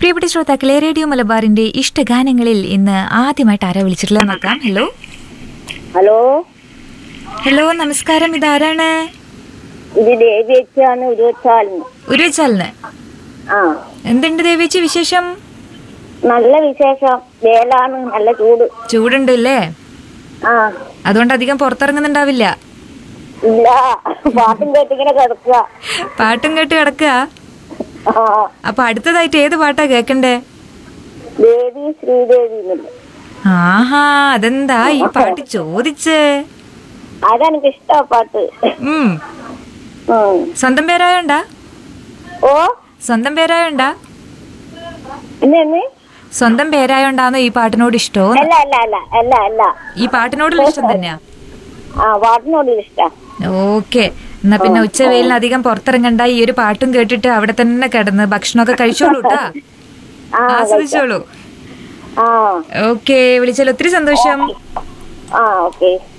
പ്രിയപ്പെട്ട ശ്രോതാക്കളെ റേഡിയോ മലബാറിന്റെ ഇഷ്ടഗാനങ്ങളിൽ ഇന്ന് ആദ്യമായിട്ട് ആരാ വിളിച്ചിട്ടുള്ളത് നോക്കാം ഹലോ ഹലോ ഹലോ നമസ്കാരം ഇതാരാണ് ഇത് ദേവിയച്ചാണ് ഇരുപത്തിനാലിന് ഉരുവച്ചാലിന് ആ എന്തുണ്ട് ദേവേച്ചി വിശേഷം നല്ല വിശേഷം വേലാണ് നല്ല ചൂട് ചൂടുണ്ട് അല്ലേ ആ അതുകൊണ്ട് അധികം പുറത്തിറങ്ങുന്നുണ്ടാവില്ല ഇല്ല പാട്ടും കേട്ടിങ്ങനെ കിടക്കുക പാട്ടും കേട്ട് കിടക്കുക ആ അപ്പൊ അടുത്തതായിട്ട് ഏത് പാട്ടാ കേക്കണ്ടേ ദേവി ശ്രീദേവി എന്നല്ലേ ആഹാ അതെന്താ ഈ പാട്ട് ചോദിച്ചേ അതെനിക്ക് ഇഷ്ടാ പാട്ട് ഉം ഉം. സ്വന്തം പേരായോണ്ടാ ഓ സ്വന്തം പേരായോണ്ടാ എന്നെ സ്വന്തം പേരായോണ്ടാന്നോ ഈ പാട്ടിനോട് ഇഷ്ടോ അല്ല അല്ല അല്ല അല്ല അല്ല ഈ പാട്ടിനോടുള്ള ഇഷ്ടം തന്നെയാ ആ പാട്ടിനോട് ഇഷ്ടാ ഓക്കെ എന്നാ പിന്നെ ഉച്ചവെയിലിന് അധികം പുറത്തിറങ്ങണ്ട ഈ ഒരു പാട്ടും കേട്ടിട്ട് അവിടെ തന്നെ കിടന്ന് ഭക്ഷണമൊക്കെ കഴിച്ചോളൂ ട്ടാ ആ ആസ്വദിച്ചോളൂ ആ ഓക്കെ വിളിച്ചാൽ ഒത്തിരി സന്തോഷം ആ ഓക്കെ